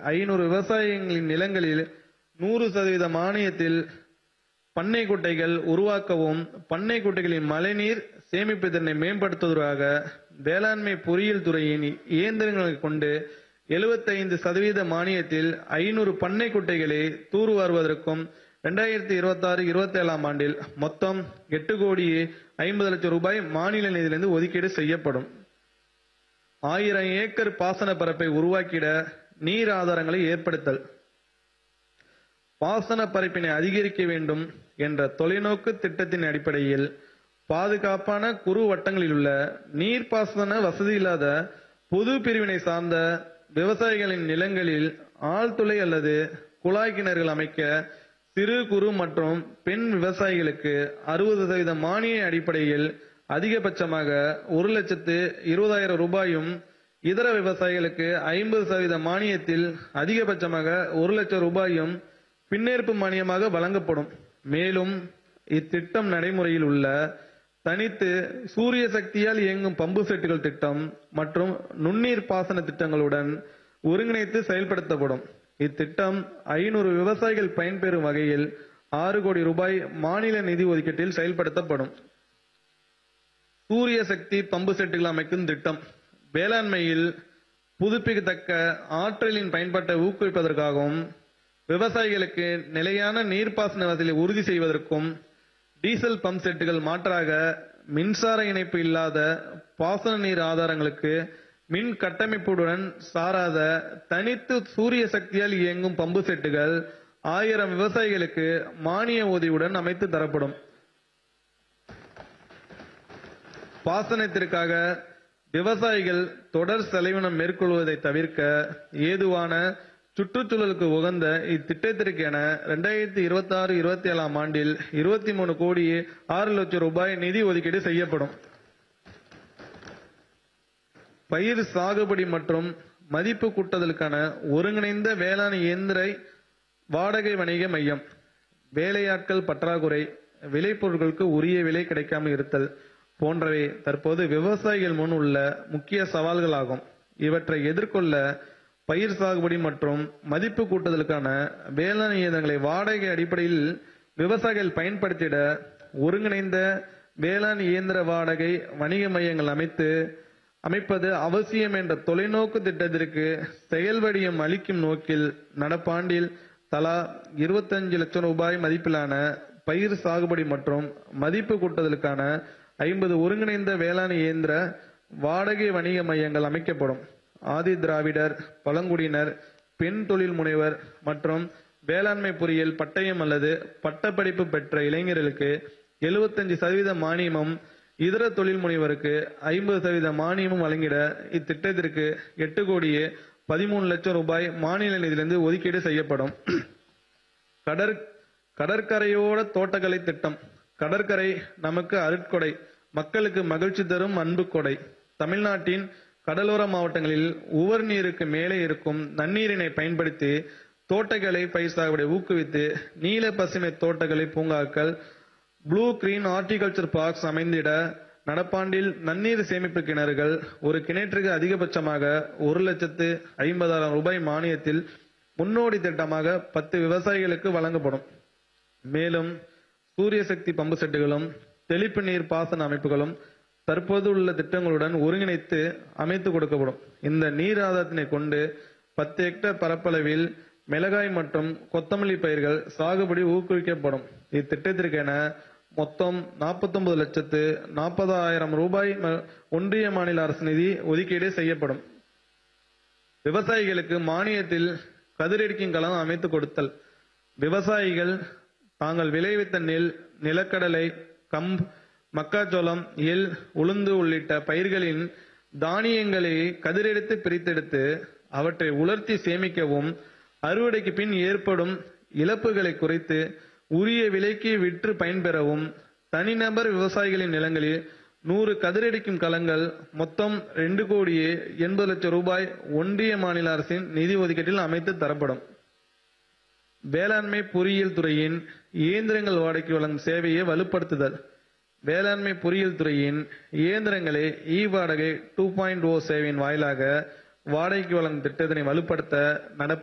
ஐநூறு விவசாயிகளின் நிலங்களில் நூறு சதவீத மானியத்தில் பண்ணை குட்டைகள் உருவாக்கவும் பண்ணை குட்டைகளின் மழைநீர் சேமிப்பு திறனை மேம்படுத்துவதற்காக வேளாண்மை பொறியியல் துறையின் இயந்திரங்களை கொண்டு 75% சதவீத மானியத்தில் ஐநூறு பண்ணை குட்டைகளை தூர்வாருவதற்கும் ரெண்டாயிரத்தி இருபத்தி ஆறு இருபத்தி ஏழாம் ஆண்டில் மொத்தம் எட்டு கோடியே ஐம்பது லட்சம் ரூபாய் மாநில நிதியிலிருந்து ஒதுக்கீடு செய்யப்படும் ஆயிரம் ஏக்கர் பாசன பரப்பை உருவாக்கிட நீர் ஆதாரங்களை ஏற்படுத்தல் பாசன பரப்பினை அதிகரிக்க வேண்டும் என்ற தொலைநோக்கு திட்டத்தின் அடிப்படையில் பாதுகாப்பான குறு வட்டங்களில் உள்ள நீர்ப்பாசன வசதி இல்லாத பொது பிரிவினை சார்ந்த விவசாயிகளின் நிலங்களில் ஆழ்துளை அல்லது குழாய் கிணறுகள் அமைக்க சிறு குறு மற்றும் பெண் விவசாயிகளுக்கு அறுபது சதவீத மானிய அடிப்படையில் அதிகபட்சமாக ஒரு லட்சத்து இருபதாயிரம் ரூபாயும் இதர விவசாயிகளுக்கு ஐம்பது சதவீத மானியத்தில் அதிகபட்சமாக ஒரு லட்சம் ரூபாயும் பின்னேற்பு மானியமாக வழங்கப்படும் மேலும் இத்திட்டம் நடைமுறையில் உள்ள தனித்து சூரிய சக்தியால் இயங்கும் பம்பு செட்டுகள் திட்டம் மற்றும் நுண்ணீர் பாசன திட்டங்களுடன் ஒருங்கிணைத்து செயல்படுத்தப்படும் இத்திட்டம் ஐநூறு விவசாயிகள் பயன்பெறும் வகையில் ஆறு கோடி ரூபாய் மாநில நிதி ஒதுக்கீட்டில் செயல்படுத்தப்படும் சூரிய சக்தி பம்பு செட்டுகள் அமைக்கும் திட்டம் வேளாண்மையில் புதுப்பிக்கத்தக்க ஆற்றலின் பயன்பாட்டை ஊக்குவிப்பதற்காகவும் விவசாயிகளுக்கு நிலையான நீர்ப்பாசன வசதியை உறுதி செய்வதற்கும் டீசல் பம்ப் செட்டுகள் மாற்றாக மின்சார இணைப்பு இல்லாத பாசன நீர் ஆதாரங்களுக்கு மின் கட்டமைப்புடன் சாராத தனித்து சூரிய சக்தியால் இயங்கும் பம்பு செட்டுகள் ஆயிரம் விவசாயிகளுக்கு மானிய உதவியுடன் அமைத்து தரப்படும் பாசனத்திற்காக விவசாயிகள் தொடர் செலவினம் மேற்கொள்வதை தவிர்க்க ஏதுவான சுற்றுச்சூழலுக்கு உகந்த இத்திட்டத்திற்கு என ரெண்டாயிரத்தி இருபத்தி ஆறு இருபத்தி ஏழாம் ஆண்டில் இருபத்தி மூணு கோடி ஆறு லட்சம் ரூபாய் நிதி ஒதுக்கீடு செய்யப்படும் பயிர் சாகுபடி மற்றும் மதிப்பு கூட்டுதலுக்கான ஒருங்கிணைந்த வேளாண் இயந்திர வாடகை வணிக மையம் வேலையாட்கள் பற்றாக்குறை விளைபொருட்களுக்கு உரிய விலை கிடைக்காமல் இருத்தல் போன்றவை தற்போது விவசாயிகள் முன் உள்ள முக்கிய சவால்களாகும் இவற்றை எதிர்கொள்ள பயிர் சாகுபடி மற்றும் மதிப்பு கூட்டுதலுக்கான வேளாண் இயந்திரங்களை வாடகை அடிப்படையில் விவசாயிகள் பயன்படுத்திட ஒருங்கிணைந்த வேளாண் இயந்திர வாடகை வணிக மையங்கள் அமைத்து அமைப்பது அவசியம் என்ற தொலைநோக்கு திட்டத்திற்கு செயல்வடியம் அளிக்கும் நோக்கில் நடப்பாண்டில் தலா 25 லட்சம் ரூபாய் மதிப்பிலான பயிர் சாகுபடி மற்றும் மதிப்பு கூட்டுதலுக்கான ஐம்பது ஒருங்கிணைந்த வேளாண் இயந்திர வாடகை வணிக மையங்கள் அமைக்கப்படும் ஆதி திராவிடர் பழங்குடியினர் பெண் தொழில் முனைவர் மற்றும் வேளாண்மை பொறியியல் பட்டயம் அல்லது பட்டப்படிப்பு பெற்ற இளைஞர்களுக்கு 75% சதவீத மானியமும் இதர தொழில் முனைவருக்கு ஐம்பது சதவீத மானியமும் வழங்கிட இத்திட்டத்திற்கு எட்டு கோடியே பதிமூணு லட்சம் ரூபாய் மாநில நிதியிலிருந்து ஒதுக்கீடு செய்யப்படும் கடற் கடற்கரையோர தோட்டக்கலை திட்டம் கடற்கரை நமக்கு அருட்கொடை மக்களுக்கு மகிழ்ச்சி தரும் அன்பு கொடை தமிழ்நாட்டின் கடலோர மாவட்டங்களில் உவர் நீருக்கு மேலே இருக்கும் நன்னீரினை பயன்படுத்தி தோட்டக்கலை பயிர் சாகுபடி ஊக்குவித்து நீல பசுமை தோட்டக்கலை பூங்காக்கள் ப்ளூ கிரீன் ஹார்டிகல்ச்சர் பார்க்ஸ் அமைந்திட நடப்பாண்டில் நன்னீர் சேமிப்பு கிணறுகள் ஒரு கிணற்றுக்கு அதிகபட்சமாக ஒரு லட்சத்து ஐம்பதாயிரம் ரூபாய் மானியத்தில் முன்னோடி திட்டமாக பத்து விவசாயிகளுக்கு வழங்கப்படும் மேலும் சூரிய சக்தி பம்பு செட்டுகளும் தெளிப்பு நீர் பாசன அமைப்புகளும் தற்போது உள்ள திட்டங்களுடன் ஒருங்கிணைத்து அமைத்து கொடுக்கப்படும் இந்த நீர் ஆதாரத்தினை கொண்டு பத்து ஹெக்டேர் பரப்பளவில் மிளகாய் மற்றும் கொத்தமல்லி பயிர்கள் சாகுபடி ஊக்குவிக்கப்படும் இத்திட்டத்திற்கென மொத்தம் 49 லட்சத்து நாற்பதாயிரம் ரூபாய் ம- ஒன்றிய மாநில அரசு நிதி ஒதுக்கீடு செய்யப்படும் விவசாயிகளுக்கு மானியத்தில் கதிரெடுக்கும் களம் அமைத்து கொடுத்தல் விவசாயிகள் தாங்கள் விளைவித்த நெல் நிலக்கடலை கம்பு மக்காச்சோளம் எள் உளுந்து உள்ளிட்ட பயிர்களின் தானியங்களை கதிரெடுத்து பிரித்தெடுத்து அவற்றை உலர்த்தி சேமிக்கவும் அறுவடைக்கு பின் ஏற்படும் இழப்புகளை குறைத்து உரிய விலைக்கு விற்று பயன்பெறவும் தனிநபர் விவசாயிகளின் நிலங்களில் நூறு கதிரடிக்கும் களங்கள் மொத்தம் ரெண்டு கோடியே எண்பது லட்சம் ரூபாய் ஒன்றிய மாநில அரசின் நிதி ஒதுக்கீட்டில் அமைத்து தரப்படும் வேளாண்மை பொறியியல் துறையின் இயந்திரங்கள் வாடகைக்கு வழங்கும் சேவையை வலுப்படுத்துதல் வேளாண்மை பொறியியல் துறையின் இயந்திரங்களை இ வாடகை டூ பாயிண்ட் ஓ சேவையின் வாயிலாக வாடகைக்கு வழங்கும் திட்டத்தினை வலுப்படுத்த நடப்பு